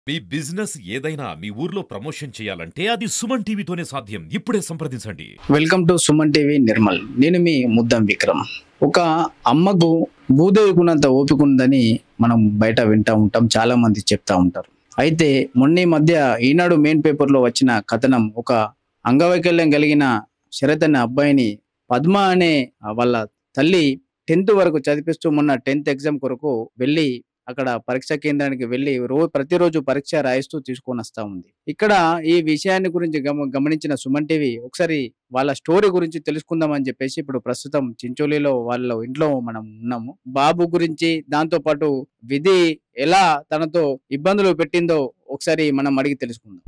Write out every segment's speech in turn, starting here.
మీ business ఏదైనా మీ ఊర్లో promotion చేయాలంటే అది సుమన్ టీవీతోనే సాధ్యం ఇప్పుడే సంప్రదించండి welcome to Suman TV Nirmal నేను మీ ముద్దం విక్రమ్ ఒక అమ్మకు భూదేవికున్నంత ఓపిక ఉందని మనం బయట వింటా ఉంటాం చాలా మంది చెప్తా ఉంటారు అయితే మొన్న ఈ మధ్య ఈనాడు మెయిన్ పేపర్లో వచ్చిన కథనం ఒక అంగవైకల్యం కలిగిన శరత్ అనే అబ్బాయిని పద్మ అనే వాళ్ళ తల్లి టెన్త్ వరకు చదివిస్తూ మొన్న టెన్త్ ఎగ్జామ్ కొరకు వెళ్ళి అక్కడ పరీక్ష కేంద్రానికి వెళ్ళి రోజు ప్రతిరోజు పరీక్ష రాయిస్తూ తీసుకొని వస్తా ఉంది ఇక్కడ ఈ విషయాన్ని గురించి గమ గమనించిన సుమన్ టీవీ ఒకసారి వాళ్ళ స్టోరీ గురించి తెలుసుకుందాం అని చెప్పేసి ఇప్పుడు ప్రస్తుతం చించోలిలో వాళ్ళ ఇంట్లో మనం ఉన్నాము బాబు గురించి దాంతో పాటు విధి ఎలా తనతో ఇబ్బందులు పెట్టిందో ఒకసారి మనం అడిగి తెలుసుకుందాం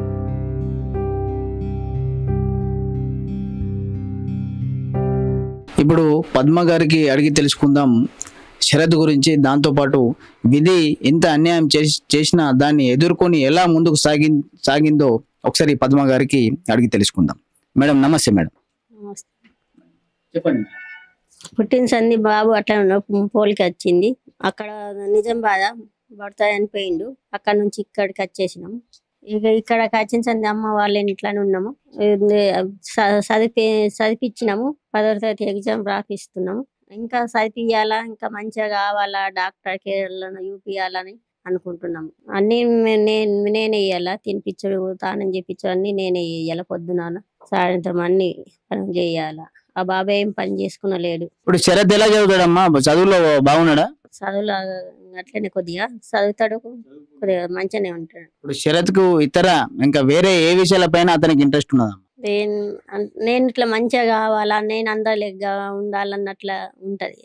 ఇప్పుడు పద్మ గారికి అడిగి తెలుసుకుందాం శరత్ గురించి దాంతో పాటు విధి ఎంత అన్యాయం చేసి చేసినా దాన్ని ఎదుర్కొని ఎలా ముందుకు సాగి సాగిందో ఒకసారి పద్మ గారికి అడిగి తెలుసుకుందాం మేడం నమస్తే మేడం చెప్పండి పుట్టిన సంది బాబు అట్లా ఉన్న పోలికి వచ్చింది అక్కడ నిజం బాధ భర్త చనిపోయిండు అక్కడ నుంచి ఇక్కడికి వచ్చేసినాం ఇక ఇక్కడికి వచ్చిన సంది అమ్మ వాళ్ళ ఇంట్లోనే ఉన్నాము ఇది చ- చదివి చదివించినాము పదో తరగతి ఎగ్జామ్ రాపిస్తున్నాము ఇంకా చదివియాలా ఇంకా మంచిగా కావాలా డాక్టర్ కేర్లను చూపియాలని అనుకుంటున్నాము అన్ని మే- నేను నేనే ఇయ్యాలా తినిపించడు తానం చేపించడు అన్ని నేనే ఇయ్యాల పొద్దున సాయంత్రం అన్ని పనులు చేయాలా ఆ బాబాయ్ ఏం పని చేసుకున్న లేడు ఇప్పుడు శరత్ ఎలా చదువుతాడమ్మా చదువులో బాగున్నాడా చదువులు అట్లనే కొద్దిగా చదువుతాడు కొద్దిగా మంచిగానే ఉంటాడు ఇప్పుడు శరత్ కు ఇతర ఇంకా వేరే ఏ విషయాలపైన అతనికి ఇంట్రెస్ట్ ఉన్నదమ్మా నేను అన్- నేను ఇట్లా మంచిగా కావాలా నేను అందరిగా ఉండాలన్నట్లా ఉంటది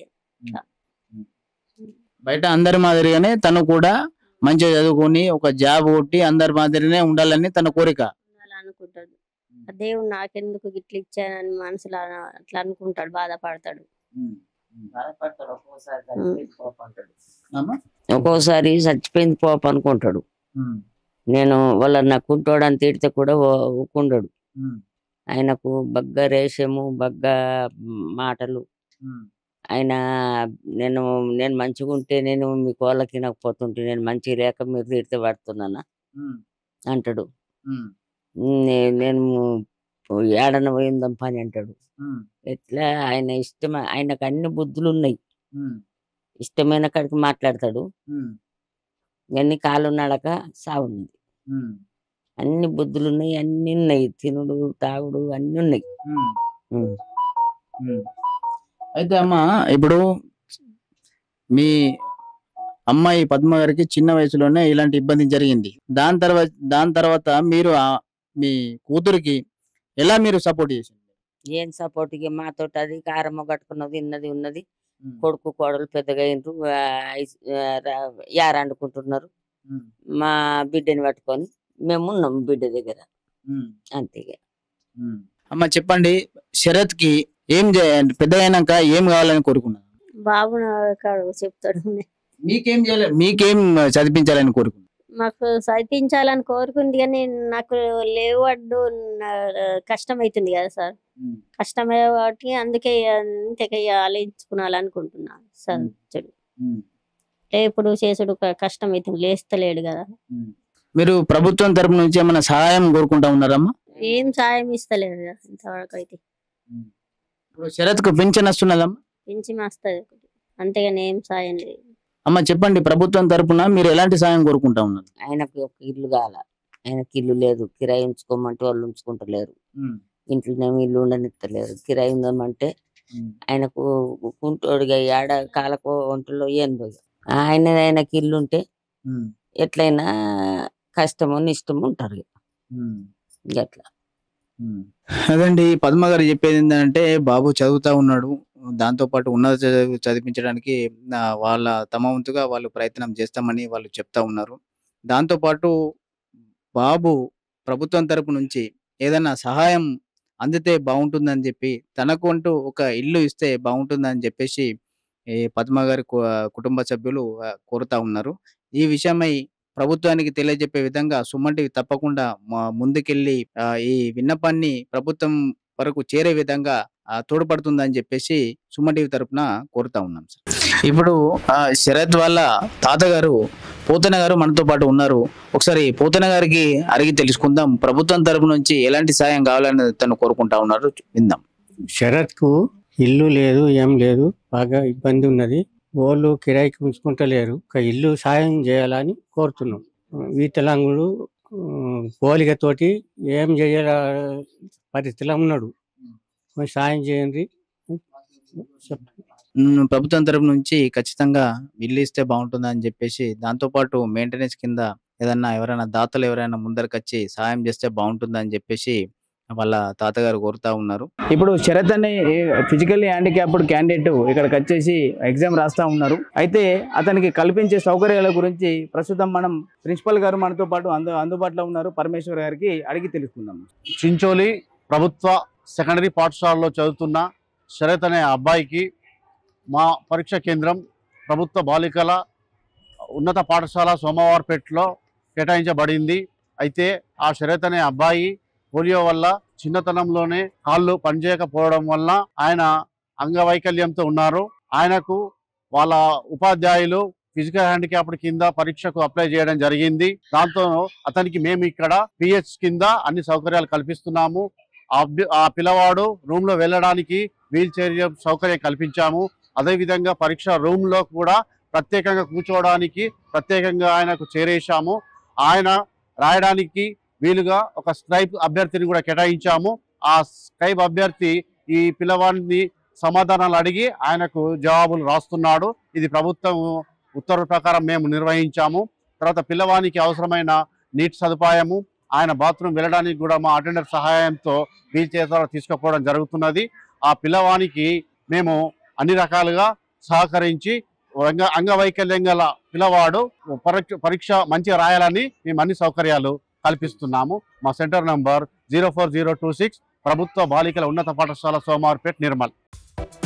బయట అందరి మాదిరిగానే తను కూడా మంచిగా చదువుకొని ఒక జాబ్ కొట్టి అందరి మాదిరినే ఉండాలని తన కోరిక ఉండాలనుకుంటాడు ఆ దేవుడు నాకెందుకు గిట్ల ఇచ్చానని మనసులో అన- అట్లా అనుకుంటాడు బాధపడతాడు బాధపడతాడు ఒక్కోసారి ఉమ్. చచ్చిపోయింది పోప అంటాడు అమ్మా? ఒక్కోసారి చచ్చిపోయింది పోప అనుకుంటాడు ఉమ్, నేను వాళ్ళ నక్కుంటాడు అని తిడితే కూడా ఓ- ఊకుండడు ఉమ్, ఆయనకు బగ్గ రేషము బగ్గ మాటలు ఉమ్, ఆయన నేను నేను మంచిగా ఉంటే నేను మీ కోళ్ళకి పోతుంటే నేను మంచిగా లేక మీరు తిడితే పడుతున్నానా ఉమ్, అంటాడు ఉమ్, నే- నేను ఏడన పోయిందాం పని అంటాడు ఉమ్, ఎట్లా ఆయన ఇష్టం ఆయనకు అన్ని బుద్ధులు ఉన్నాయి ఉమ్, ఇష్టమైన కాడికి మాట్లాడతాడు ఉమ్, అన్ని కాలు నడక సాగుంది ఉమ్, అన్ని బుద్ధులు ఉన్నాయి అన్ని ఉన్నాయి తినుడు తాగుడు అన్ని ఉన్నాయి ఉమ్. ఉమ్. ఉమ్. అయితే అమ్మ ఇప్పుడు మీ అమ్మాయి పద్మ గారికి చిన్న వయసులోనే ఇలాంటి ఇబ్బంది జరిగింది దాని తర్వాత దాని తర్వాత మీరు ఆ- మీ కూతురికి ఎలా మీరు సపోర్ట్ చేసింది ఏం సపోర్ట్ ఇక మాతో అది కారం కట్టుకున్నది ఉన్నది ఉన్నది ఉమ్, కొడుకు కోడలు పెద్దగా అయినరు యారండుకుంటున్నారు ఉమ్, మా బిడ్డని పట్టుకొని మేము ఉన్నాం బిడ్డ దగ్గర ఉమ్, అంతే ఇక. ఉమ్. అమ్మ చెప్పండి శరత్ కి ఏం చేయాలి పెద్ద అయినాక ఏం కావాలని కోరుకున్నారు బాబు కాడు చెప్తాడు మీకేం చేయాలి మీకేం చదివించాలని కోరుకున్నారు మాకు చదివించాలని కోరుకుంది కానీ నాకు లేవడ్డు కష్టం అవుతుంది కదా సార్ ఉమ్, కష్టమే కాబట్టి అందుకే ఇంతకే ఆలోచించుకోవాలనుకుంటున్నా సార్ మ్మ్. చెడు ఉమ్, లేపుడు చేసుడు క- కష్టం అవుతుంది లేస్తలేడు కదా ఉమ్. మీరు ప్రభుత్వం తరపు నుంచి ఏమైనా సహాయం కోరుకుంటా ఉన్నారమ్మా ఏం సాయం ఇస్తలేడు కదా ఇంతవరకు అయితే ఇప్పుడు శరత్ కు పింఛన్ వస్తున్నదమ్మా పెంచి మస్తుంది అంతేగాని ఏం సాయం లేదు అమ్మ చెప్పండి ప్రభుత్వం తరపున మీరు ఎలాంటి సాయం కోరుకుంటా ఉన్నారు ఆయనకు ఒక ఇల్లు కాల ఆయనకి ఇల్లు లేదు కిరాయి ఉంచుకోమంటే వాళ్ళు ఉంచుకుంటలేరు ఇంట్లోనేమో ఇల్లు ఉండనిత్తలేరు కిరాయి ఉందామంటే ఆయనకు కుంటోడిగా ఏడ కాలకు ఒంటిలో ఏందో ఆయన ఆయనకి ఇల్లు ఉంటే ఎట్లయినా కష్టము నిష్టము ఉంటారు ఇక. ఇక అట్లా అదండి పద్మ గారు చెప్పేది ఏంటంటే బాబు చదువుతా ఉన్నాడు దాంతో పాటు ఉన్నత చదువు చదివించడానికి ఆ, వాళ్ళ తమ వంతుగా వాళ్ళు ప్రయత్నం చేస్తామని వాళ్ళు చెప్తా ఉన్నారు దాంతో పాటు బాబు ప్రభుత్వం తరపు నుంచి ఏదైనా సహాయం అందితే బాగుంటుందని చెప్పి తనకు అంటూ ఒక ఇల్లు ఇస్తే బాగుంటుందని చెప్పేసి ఈ పద్మ గారి కు- కుటుంబ సభ్యులు ఆ, కోరుతా ఉన్నారు ఈ విషయమై ప్రభుత్వానికి తెలియజెప్పే విధంగా సుమన్ టీవీ తప్పకుండా మా- ముందుకెళ్ళి ఆ, ఈ విన్నపాన్ని ప్రభుత్వం వరకు చేరే విధంగా ఆ, తోడ్పడుతుందని చెప్పేసి సుమన్ టీవీ తరపున కోరుతా ఉన్నాం సార్ ఇప్పుడు ఆ, శరత్ వాళ్ళ తాతగారు పోతన గారు మనతో పాటు ఉన్నారు ఒకసారి పోతన గారికి అడిగి తెలుసుకుందాం ప్రభుత్వం తరపు నుంచి ఎలాంటి సాయం కావాలని తను కోరుకుంటా ఉన్నారు విందాం శరత్కు ఇల్లు లేదు ఏం లేదు బాగా ఇబ్బంది ఉన్నది వాళ్ళు కిరాయికి ఉంచుకుంటలేరు ఒక ఇల్లు సాయం చేయాలని కోరుతున్నాం వికలాంగుడు ఉమ్, పోలికతోటి ఏం చేయాల పరిస్థితిలో ఉన్నాడు కొంచెం సాయం చేయండి చెప్ ఉమ్, ప్రభుత్వం తరపు నుంచి ఖచ్చితంగా ఇల్లు ఇస్తే బాగుంటుంది అని చెప్పేసి దాంతో పాటు మెయింటెనెన్స్ కింద ఏదన్నా ఎవరైనా దాతలు ఎవరైనా ముందరికి వచ్చి సాయం చేస్తే బాగుంటుంది అని చెప్పేసి వాళ్ళ తాతగారు కోరుతా ఉన్నారు ఇప్పుడు శరత్ అనే ఫిజికల్లీ హ్యాండిక్యాప్డ్ క్యాండిడేట్ ఇక్కడికి వచ్చేసి ఎగ్జామ్ రాస్తా ఉన్నారు అయితే అతనికి కల్పించే సౌకర్యాల గురించి ప్రస్తుతం మనం ప్రిన్సిపల్ గారు మనతో పాటు అందు అందుబాటులో ఉన్నారు పరమేశ్వర్ గారికి అడిగి తెలుసుకుందాం చించోలి ప్రభుత్వ సెకండరీ పాఠశాలలో చదువుతున్న శరత్ అనే అబ్బాయికి మా పరీక్ష కేంద్రం ప్రభుత్వ బాలికల ఉన్నత పాఠశాల సోమవారపేటలో కేటాయించబడింది అయితే ఆ శరత్ అనే అబ్బాయి పోలియో వల్ల చిన్నతనంలోనే కాళ్ళు పనిచేయకపోవడం వల్ల ఆయన అంగవైకల్యంతో ఉన్నారు ఆయనకు వాళ్ళ ఉపాధ్యాయులు ఫిజికల్ హ్యాండిక్యాప్డ్ కింద పరీక్షకు అప్లై చేయడం జరిగింది దాంతో అతనికి మేము ఇక్కడ పిహెచ్ కింద అన్ని సౌకర్యాలు కల్పిస్తున్నాము ఆ అబ్బి- ఆ పిల్లవాడు రూమ్ లో వెళ్ళడానికి వీల్ చైర్ సౌకర్యం కల్పించాము అదే విధంగా పరీక్ష రూమ్ లో కూడా ప్రత్యేకంగా కూర్చోవడానికి ప్రత్యేకంగా ఆయనకు చేరేశాము ఆయన రాయడానికి వీలుగా ఒక స్క్రైబ్ అభ్యర్థిని కూడా కేటాయించాము ఆ స్క్రైబ్ అభ్యర్థి ఈ పిల్లవాడిని సమాధానాలు అడిగి ఆయనకు జవాబులు రాస్తున్నాడు ఇది ప్రభుత్వం ఉత్తర్వుల ప్రకారం మేము నిర్వహించాము తర్వాత పిల్లవానికి అవసరమైన నీటి సదుపాయము ఆయన బాత్రూమ్ వెళ్ళడానికి కూడా మా అటెండర్ సహాయంతో వీల్ చైర్ ద్వారా తీసుకుపోవడం జరుగుతున్నది ఆ పిల్లవానికి మేము అన్ని రకాలుగా సహకరించి అంగ అంగవైకల్యం గల పిల్లవాడు పరీక్ష పరీక్ష మంచిగా రాయాలని మేము అన్ని సౌకర్యాలు కల్పిస్తున్నాము మా centre number zero four zero two six ప్రభుత్వ బాలికల ఉన్నత పాఠశాల సోమార్పేట్ నిర్మల్